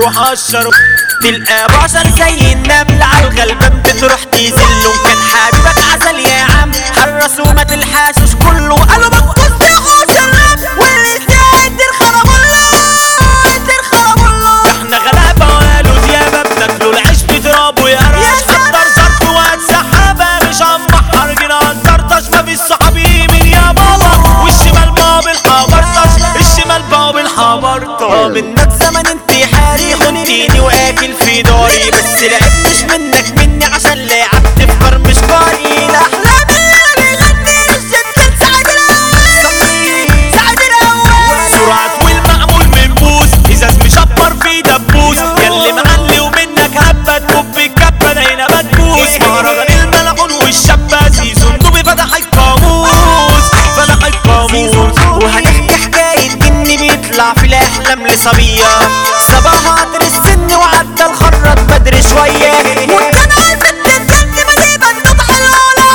روح قشره تلقى بشر زي النمل على الغلبان بتروح تذله كان حبيبك عسل يا عم حرس وما تلحسوش كله قالوا بكوز بيغوص الراب واللي ساعد الخراب الله الخراب الله احنا غلابة وقالوا ديابة بتاكلوا العيش بترابوا يا راس حضر ظرف وقت سحابة مش هنبحر جينا هنطرطش مفيش صحابي من يا بابا والشمال باب الحبرطش الشمال باب الحبرطش منك زمن انتحاري خنتيني واكل في داري بس لقيت مش منك مني عشان لعبت في فر مش قاري الاحلام اللي بيغني الشد سعد الاول سعد الاول سرعة والمعمول من بوس ازاز مشبر في دبوس ياللي معلي ومنك هبة تكب الكبة داينا بتبوس مهرجان الملعون والشابة سيزون دوبي فتح القاموس فتح القاموس وهنحكي حكاية جن بيطلع في الأحلام لصبية صباها عطر السن وعدى الخرط بدري شوية وكان عارف الجن ما تبقى تضحى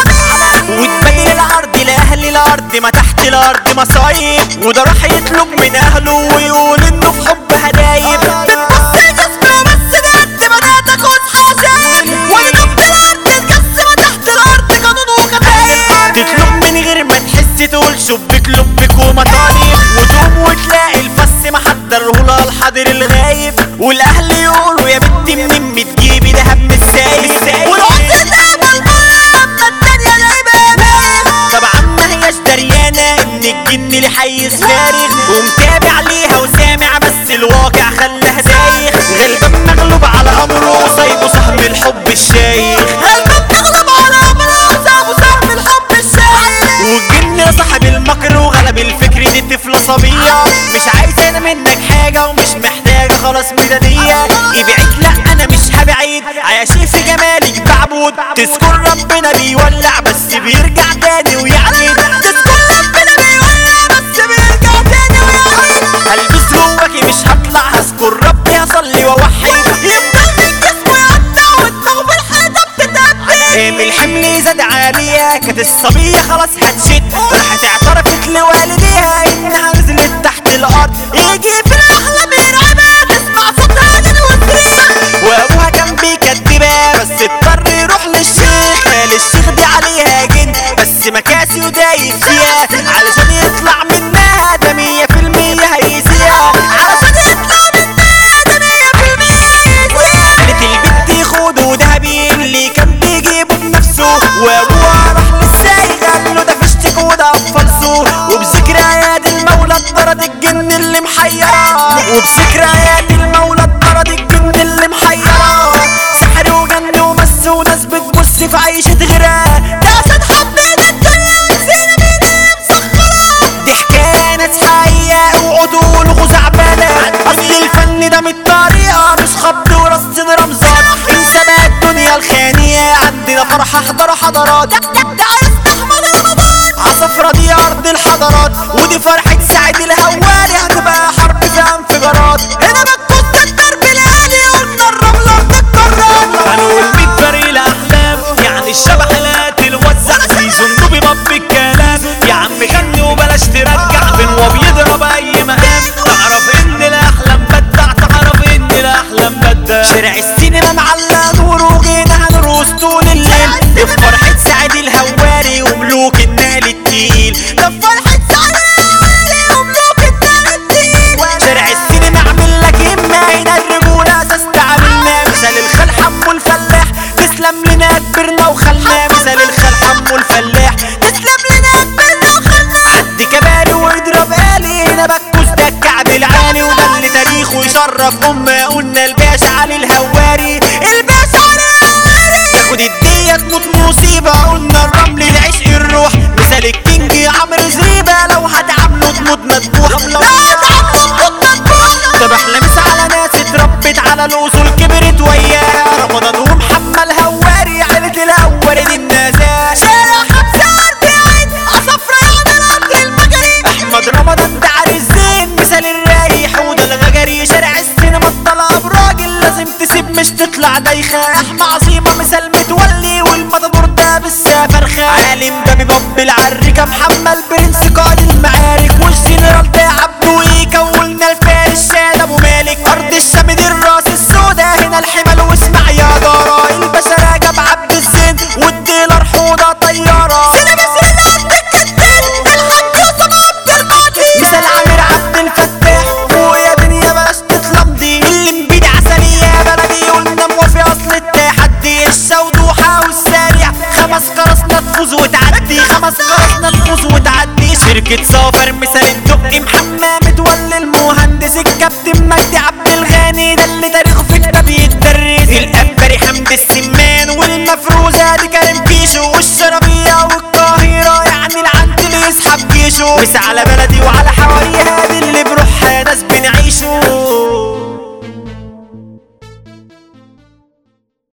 وتبين العرض لأهل الأرض ما تحت الأرض مصايب وده راح يطلب من أهله ويقول إنه في حب هدايب بتبص جسمه بس ده قد ما ده تاخد حساب ونجوم الأرض تقسم تحت الأرض قانون وكتايب تطلب من غير ما تحس تقول شبك لبك ومطالب وتقوم وتلاقي الفس محضره لها الحاضر الغايب والأهل يقولوا يا بنتي منين بتجيبي دهب من السايب والعسل تقبل مرة أما التانية جايبة بايخ طبعا ما هياش دريانة إن الجن ليه حيز فارغ ومتابع ليها وسامع بس الواقع خلاها دايخ غلبان مغلوب على أمره سايبه صاحب الحب الشايخ غلبان مغلوب على أمره سايبه صاحب الحب الشايخ والجن صاحب المكر وغلب الفكر دي طفلة صبية مش عايزة أنا منك حاجة ومش محتاجة خلاص ميدانية ابعد لا أنا مش هبعد عايشين في جمالك بعبود تذكر ربنا بيولع بس بيرجع تاني ويعيد تذكر ربنا بيولع بس بيرجع تاني ويعيد هلبس جواكي مش هطلع هذكر ربي هصلي واوحد يفضل من جسمه يقطع ودماغه في الحيطة بتتقبل الحمل زاد عليها كانت الصبية خلاص هتشد راحت اعترفت لوالديها انها نزلت تحت الارض يجي في الاحلام يرعبها تسمع صوتها وتصريخ وابوها كان بيكدبها بس اضطر يروح للشيخ قال الشيخ دي عليها جن بس مكاسي ودايب فيها علشان يطلع منها ده مية في المية هيسيها علشان يطلع منها ده مية في المية هيسيها قالت البت يخوضوا دهبي اللي كان بيجيبه بنفسه وابوها راح للسايق قال له ده فشتك وده فلسو وبذكريات المولى اتطرد الجن اللي محيرة وبذكريات المولى اتطرد الجن اللي محيرة سحر وجن ومس وناس بتبص في عيشة غيرها ده عشان حبيت الدنيا ونسينا مين مسخرة دي حكاية ناس حقيقة وعدول وخزعبلة أصل الفن ده من الطريقة مش خبط ورص رمزات انسى بقى الدنيا الخانية عندنا فرحة احضر حضارات عصفرة دي أرض الحضارات ودي فرحة سعد الهواري هتبقى حرب فيها انفجارات هنا بتكون الدرب الهادي قلنا الرملة بتتكرر هنقول ميت فريق الأحلام يعني الشبح لا تلوزع سيزون دوبي باب الكلام يا عم غني وبلاش ترجع بين وبيضرب أي مقام تعرف إن الأحلام بدع تعرف إن الأحلام بدع شارع السينما معلق نور وجينا هنروس طول الليل في فرحة سعد الهواري وملوك النقل التقيل ده في فرحة سعد الهواري وملوك النقل التقيل شارع السينما عامل لك إما هنا الرجولة أساس تعاملنا مثال الخال حمو الفلاح تسلم لنا كبرنا وخلنا مثال الخال حمو الفلاح تسلم لنا كبرنا وخلنا عد كباري واضرب آلي هنا بكوس ده الكعب العالي وده اللي تاريخه يشرف أمة قلنا الباشا علي الهواري الباشا علي الهواري تاخد الدية تموت مصيبة قلنا الرمل العشق الروح مثال الكينج عمرو زريبة لو هتعامله تموت مذبوح لو هتعامله تموت مذبوح طب احلى مسا على ناس اتربت على الاصول كبرت وياها رمضان ومحمد هواري عيلة الهواري دي النازات شارع خمسة أربعين عصفرة يعني الأرض المجري أحمد رمضان ده عريس زين مثال الرايح وده الغجري شارع السينما الطلب راجل لازم تسيب مش تطلع دايخة احمى عظيمة مثال متولي والمطادور ده بالسفر خا عالم ده بيبب العريكة محمد برنس قائد المعارك والجنرال ده عبده يكولنا الفارس شاد ابو مالك ارض الشام دي الراس يشوف مس على بلدي وعلى حواريها